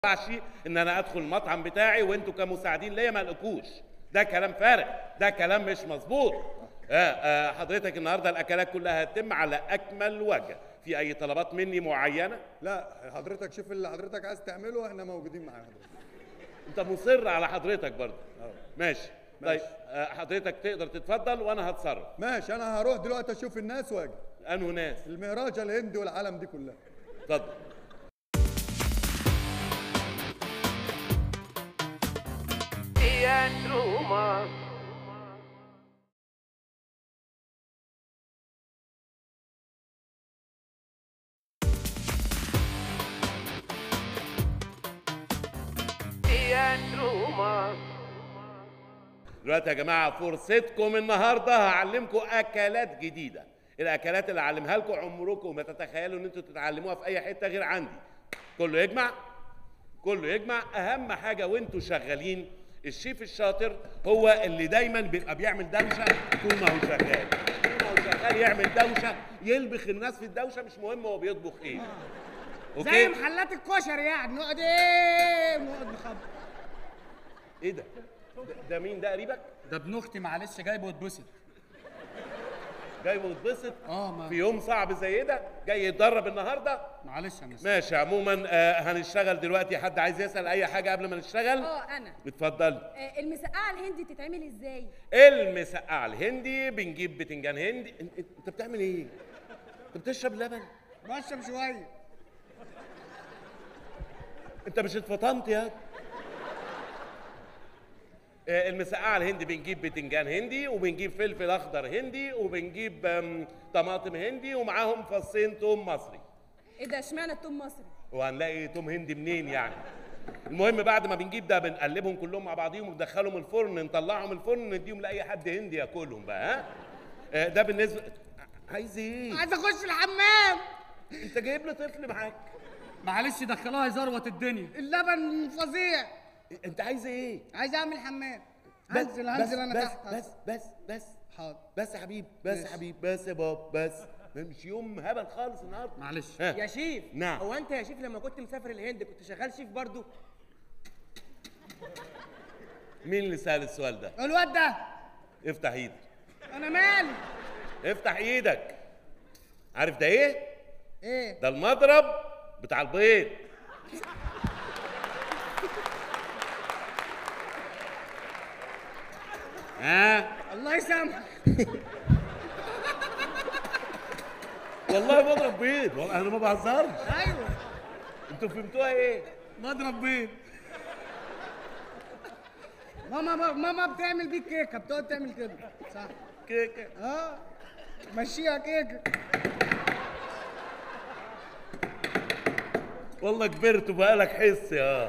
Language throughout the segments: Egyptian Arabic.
ينفعش ان انا ادخل المطعم بتاعي وانتوا كمساعدين ليا ما لقوش ده كلام فارغ ده كلام مش مظبوط آه آه حضرتك النهارده الاكلات كلها هتتم على اكمل وجه في اي طلبات مني معينه لا حضرتك شوف اللي حضرتك عايز تعمله احنا موجودين معاك حضرتك انت مصر على حضرتك برضه أه. ماشي ماشي. طيب آه حضرتك تقدر تتفضل وانا هتصرف ماشي انا هروح دلوقتي اشوف الناس واجي انه ناس المهراجة الهندي والعالم دي كلها اتفضل دلوقتي يا جماعه فرصتكم النهارده هعلمكم اكلات جديده الاكلات اللي اعلمها لكم عمركم ما تتخيلوا ان انتوا تتعلموها في اي حته غير عندي كله يجمع كله يجمع اهم حاجه وانتوا شغالين الشيف الشاطر هو اللي دايما بيبقى بيعمل دوشه طول ما هو شغال طول ما هو شغال يعمل دوشه يلبخ الناس في الدوشه مش مهم هو بيطبخ ايه زي اوكي محلات الكشري يعني نقعد ايه نقعد نخبط ايه ده ده- ده مين ده قريبك ده ابن اختي معلش جايبه واتبسط جاي ويتبسط اه ما في يوم صعب زي ده جاي يتدرب النهارده معلش يا مستر ماشي عموما آه هنشتغل دلوقتي حد عايز يسال اي حاجه قبل ما نشتغل اه انا اتفضل آه، المسقعه الهندي بتتعمل ازاي المسقعه الهندي بنجيب بتنجان هندي انت, انت بتعمل ايه انت بتشرب لبن بشرب شويه انت مش اتفطمت يا آه، المسقعه الهندي بنجيب بتنجان هندي وبنجيب فلفل اخضر هندي وبنجيب آم، طماطم هندي ومعاهم فصين توم مصري ايه ده اشمعنى التوم مصري وهنلاقي توم هندي منين يعني المهم بعد ما بنجيب ده بنقلبهم كلهم مع بعضيهم وندخلهم الفرن نطلعهم الفرن نديهم لاي حد هندي ياكلهم بقى ها آه، ده بالنسبه عايز ايه عايز اخش الحمام انت جايب لي طفل معاك معلش دخلوها يزروت الدنيا اللبن فظيع انت عايز ايه عايز اعمل حمام بس هنزل هنزل بس انا بس تحت بس بس بس حاضر بس يا حبيب بس يا ماشي. حبيب بس يا باب بس مش يوم هبل خالص النهارده معلش ها. يا شيف نعم. هو انت يا شيف لما كنت مسافر الهند كنت شغال شيف برضو مين اللي سال السؤال ده الواد ده افتح ايدك انا مالي افتح ايدك عارف ده ايه ايه ده المضرب بتاع البيض ها الله يسامحك والله بضرب بيض والله انا ما بهزرش ايوه انتوا فهمتوها ايه مضرب بيض ماما ماما ماما بتعمل بيه كيكه بتقعد تعمل كده صح كيكه اه مشيها كيكه والله كبرت وبقالك حس يا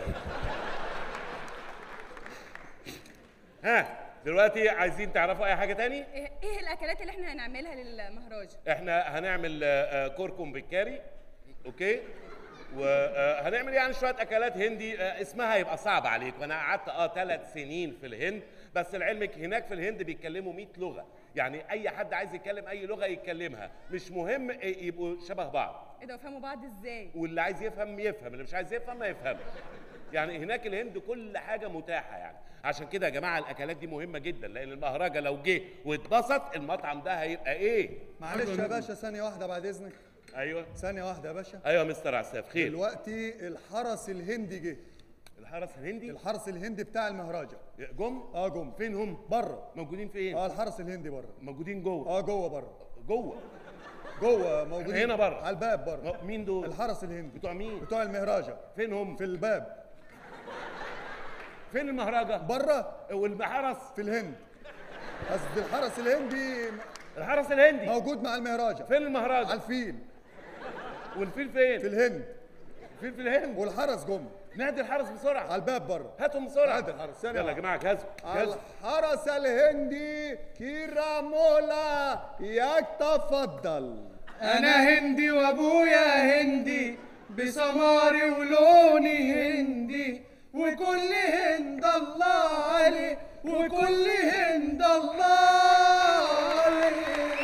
ها دلوقتي عايزين تعرفوا اي حاجه تاني ايه إيه الاكلات اللي احنا هنعملها للمهراج احنا هنعمل آه، آه، كركم بالكاري اوكي وهنعمل يعني شويه اكلات هندي آه، اسمها يبقى صعب عليك وانا قعدت اه ثلاث سنين في الهند بس لعلمك هناك في الهند بيتكلموا 100 لغه يعني اي حد عايز يتكلم اي لغه يتكلمها مش مهم آه، يبقوا شبه بعض ايه ده وفهموا بعض ازاي واللي عايز يفهم يفهم اللي مش عايز يفهم ما يفهمش يعني هناك الهند كل حاجه متاحه يعني عشان كده يا جماعه الاكلات دي مهمه جدا لان المهرجه لو جه واتبسط المطعم ده هيبقى ايه معلش يا باشا ثانية واحدة بعد إذنك ايوه ثانية واحدة يا باشا ايوه يا مستر عساف خير دلوقتي الحرس الهندي جه الحرس الهندي الحرس الهندي بتاع المهراجة جم اه جم فين هم بره موجودين فين اه الحرس الهندي بره موجودين جوه اه جوه بره جوه جوه موجودين هنا بره. على الباب بره م- مين دول الحرس الهندي بتوع مين بتوع المهراجة فين هم في الباب فين المهرجه بره والحرس في الهند قصدي الحرس الهندي الحرس الهندي موجود مع المهراجة فين على المهرجه الفيل والفيل في فين الهند الفيل في الهند والحرس جم نادي الحرس بسرعه على الباب بره هاتهم بسرعه نادي الحرس، ثانية يلا يا واحدة. جماعه جهزوا جهزوا الحرس الهندي كيرامولا يتفضل انا هندي وابويا هندي بسماري ولوني هندي وكل هند الله عليه وكل هند الله عليه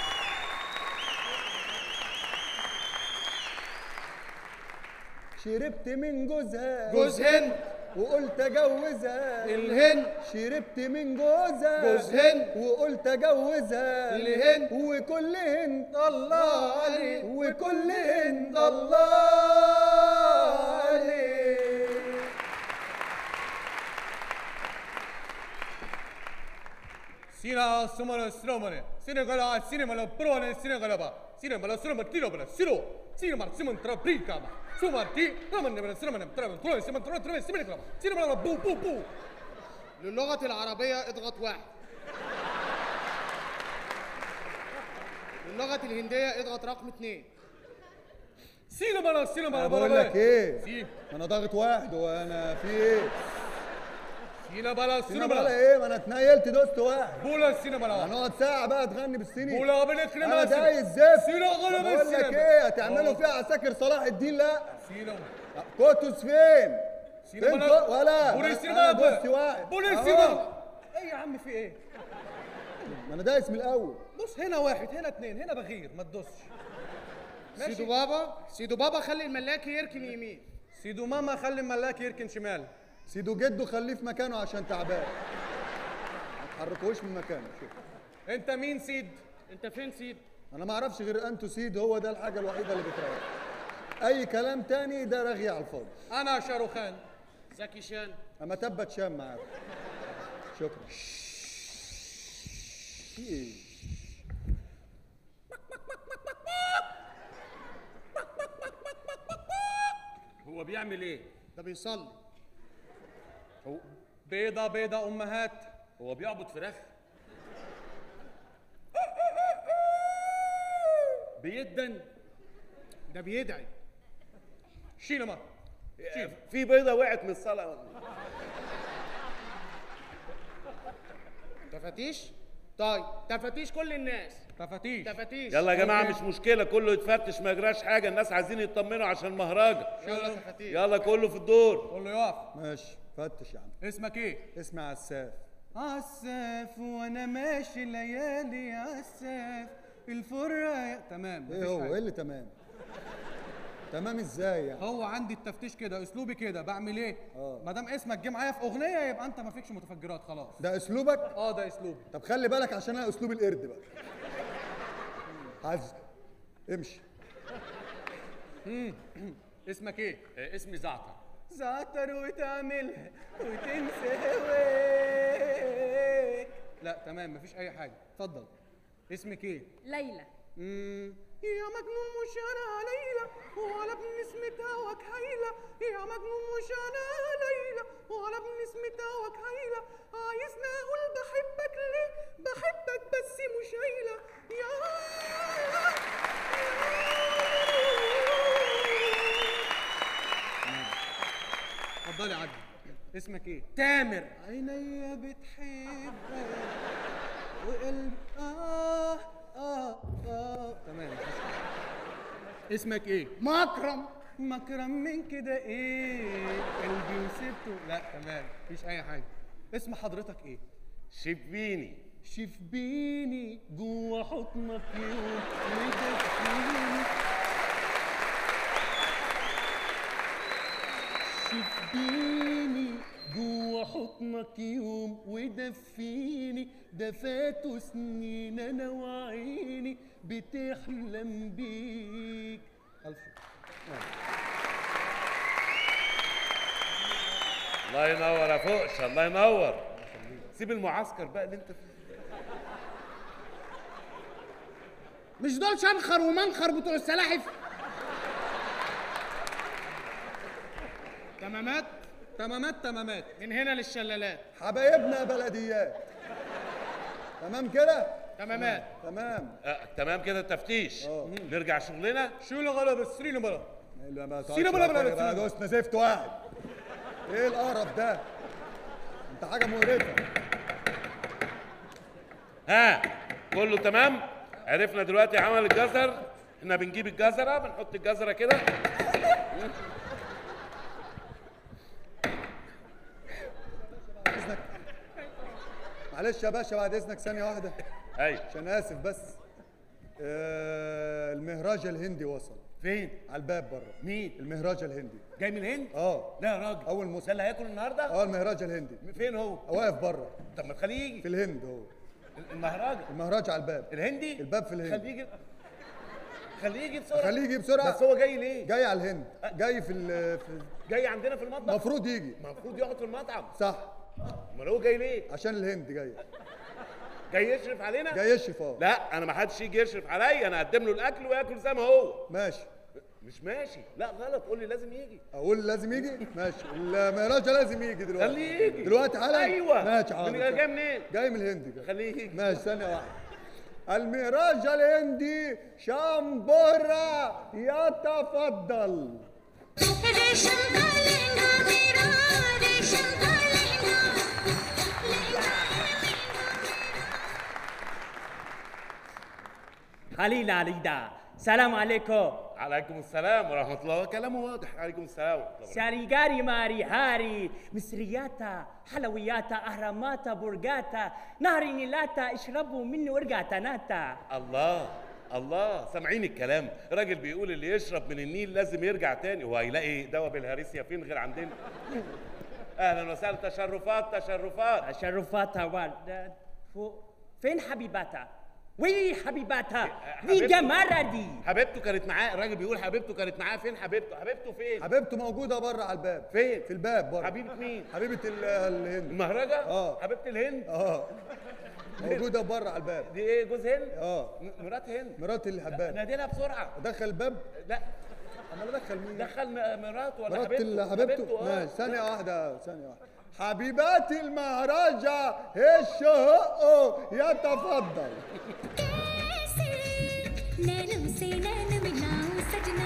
شربت شربت من جوزها جوز هند وقلت اجوزها الهند شربت من جوزها جوز هند وقلت اجوزها الهند وكل هند الله عليك وكل هند الله عليك Sina sumana stromane, sina gala, sina mala prone, sina gala ba, sina mala sumana tiro bala, siro, sina mala simon tra prika ba, sumar ti, raman mala sumana tra tra simon tra tra simon kala, sina mala بو بو بو للغة العربية اضغط واحد للغة الهندية اضغط رقم اثنين سينا مالا سينا مالا انا بقول لك ايه سي انا ضاغط واحد وانا في ايه سينا مالا سينا سينا بقى مالا ايه ما انا اتنيلت دوست واحد بولا سينا مالا هنقعد ساعة بقى تغني بالسنين بولا بنك انا دايس زفت سينا غلب بقول لك السينما. ايه هتعملوا آه. فيها عساكر صلاح الدين لا سينا كوتوس فين؟ سينا فين مالا كو- ولا بوليس أنا- سينما أنا دوست واحد بوليس أهو. سينما ايه يا عم في ايه ما انا دايس من الاول بص هنا واحد هنا اتنين هنا بغير ما تدوسش سيدو بابا سيدو بابا خلي الملاك يركن يمين سيدو ماما خلي الملاك يركن شمال سيدو جده خليه في مكانه عشان تعبان ما تحركوش من مكانه شوف انت مين سيد انت فين سيد انا ما اعرفش غير انتو سيد هو ده الحاجه الوحيده اللي بتريح اي كلام تاني ده رغي على الفاضي انا شاروخان زكي شان اما تبت شام معاك شكرا في ايه هو بيعمل ايه ده بيصلي هو بيضة بيضة امهات هو بيعبد فراخ بيدن ده بيدعي شيلما في بيضه وقعت من الصلاه تفتيش طيب تفتيش كل الناس تفتيش تفتيش يلا يا جماعه مش مشكله كله يتفتش ما يجراش حاجه الناس عايزين يطمنوا عشان مهرجة يلا تفتيش يلا كله في الدور قول له يقف ماشي فتش يا عم اسمك ايه اسمع عساف عساف وانا ماشي ليالي عساف الفرة تمام ايه مفيش هو حاجة. ايه اللي تمام تمام ازاي يعني هو عندي التفتيش كده اسلوبي كده بعمل ايه اه. ما دام اسمك جه معايا في اغنيه يبقى انت ما فيكش متفجرات خلاص ده اسلوبك اه ده اسلوبي طب خلي بالك عشان انا اسلوب القرد بقى حزق امشي اسمك ايه آه، اسمي زعتر زعتر وتعملها وتنسى هواك لا تمام مفيش اي حاجه اتفضل اسمك ايه ليلى مم. يا مجنون مش انا ليلى ولا بنسمة هواك هيلة يا مجنون مش انا ليلى ولا بنسمة هواك هيلة عايزني اقول بحبك ليه بحبك بس مش هيلة يا اتفضلي عدي اسمك ايه؟ تامر عينيا بتحبك وقلب آه آه آه تمام اسمك ايه؟ مكرم مكرم من كده ايه؟ قلبي وسبته لا تمام مفيش أي حاجة اسم حضرتك ايه؟ شبيني شفبيني جوا حضنك يوم وتدفيني شفبيني جوا حضنك يوم ودفيني ده فاتوا سنين انا وعيني بتحلم بيك الف شكر. الله ينور يا فوقش الله ينور سيب المعسكر بقى اللي انت فيه مش دول شنخر ومنخر بتوع السلاحف تمامات تمامات تمامات من هنا للشلالات حبايبنا بلديات تمام كده تمامات تمام آه، تمام كده التفتيش اه. نرجع شغلنا شو الغلبة السرينة بلا اللي ما تقعدش سينا بلا بلا بقى بلا بقى دوسنا زفت واحد ايه القرف ده انت حاجه مقرفه ها كله تمام عرفنا دلوقتي عمل الجزر احنا بنجيب الجزره بنحط الجزره كده اذنك معلش يا باشا بعد اذنك ثانيه واحده ايوه عشان اسف بس آه المهراج الهندي وصل فين على الباب بره مين المهراج الهندي جاي من الهند اه لا يا راجل اول مسلم ده اللي هياكل النهارده اه المهراج الهندي فين هو واقف بره طب ما تخليه يجي في الهند هو المهرجان المهراج على الباب الهندي الباب في الهند. خليه يجي خليه يجي بسرعه خليه يجي بسرعه بس هو جاي ليه جاي على الهند جاي في ال- في جاي عندنا في المطبخ المفروض يجي المفروض يقعد في المطعم صح امال هو جاي ليه عشان الهند جاي جاي يشرف علينا جاي يشرف اه لا انا ما حدش يجي يشرف عليا انا اقدم له الاكل وياكل زي ما هو ماشي مش ماشي لا غلط قول لي لازم يجي اقول لازم يجي ماشي المهراج لازم يجي دلوقتي خليه يجي دلوقتي حالا ايوه ماشي من- حاضر جاي منين جاي من الهند جاي. خليه يجي ماشي ثانية واحدة المهراج الهندي شامبورا يتفضل रेशम का लहंगा मेरा रेशम का लहंगा लहंगा خليل عليدا سلام عليكم عليكم السلام ورحمه الله كلامه واضح عليكم السلام ورحمه الله ساريغاري ماري هاري مصرياتا حلوياتا اهراماتا برجاتا نهر نيلاتا اشربوا مني ورقاتا ناتا الله الله سامعين الكلام راجل بيقول اللي يشرب من النيل لازم يرجع تاني هو هيلاقي دواء بالهريسيا فين غير عندنا اهلا وسهلا تشرفات تشرفات تشرفاتا ورد فو فين حبيباتا وي حبيباتا حبيبته. في جمارة دي حبيبته كانت معاه الراجل بيقول حبيبته كانت معاه فين حبيبته حبيبته فين حبيبته موجودة بره على الباب فين في الباب بره حبيبه مين حبيبة ال- الهند المهرجة آه. حبيبه الهند اه موجودة بره على الباب دي ايه جوز هند اه م- مرات هند مرات الحباب نادينا بسرعه ادخل الباب لا انا ادخل مين دخل م- مراته ولا مرات حبيبته ال- حبيبته آه. ماشي ثانية واحدة ثانية واحدة حبيبات المهرجة الشهق يتفضل कैसे नैनों से नैन मिलाऊं सजना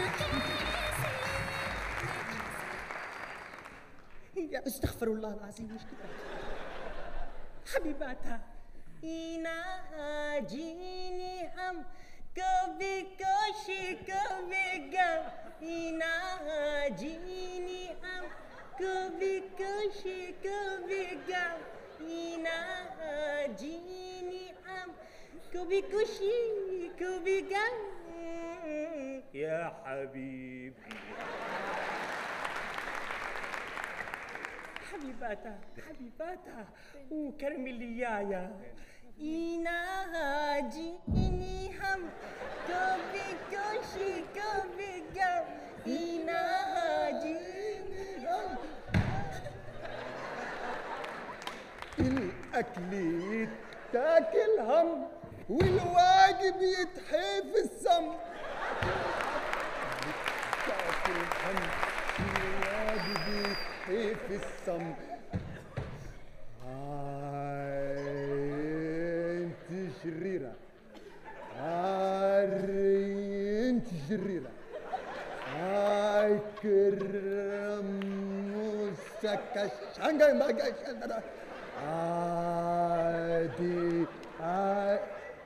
يا استغفر الله العظيم مش كده حبيباتا إنا جيني هم कभी कोशी कभी गम इना जीनी हम कभी कोशी कभी गम इना जीनी हम कभी खुशी कभी गम يا حبيبي حبيباتا حبيباتا وكرم الليايا إنا جيني هم كوبي كوشي كوبي قم إنا جيني هم الاكل يتاكل هم والواجب يتحيف السم يتاكل هم والواجب يتحيف السم هاي انت شريرة هاي انت شريرة هاي كرم سكشنجا ما عادي عادي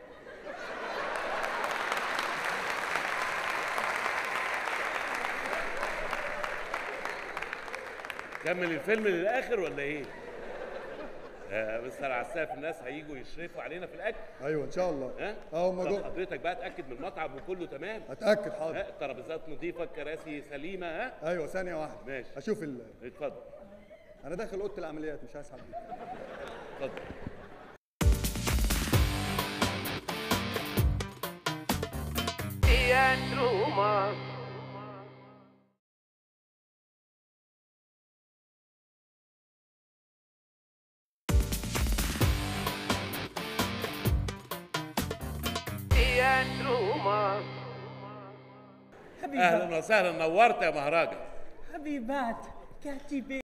كمل الفيلم للاخر ولا ايه؟ آه مستر عساف الناس هيجوا يشرفوا علينا في الاكل ايوه ان شاء الله ها؟ اه هم طب جو حضرتك بقى اتاكد من المطعم وكله تمام اتاكد حاضر ها الترابيزات نظيفه الكراسي سليمه ها ايوه ثانيه واحده ماشي. اشوف ال... اتفضل انا داخل اوضه العمليات مش عايز حد اتفضل حبيبات اهلا وسهلا نورت يا مهرجان حبيبات كاتبين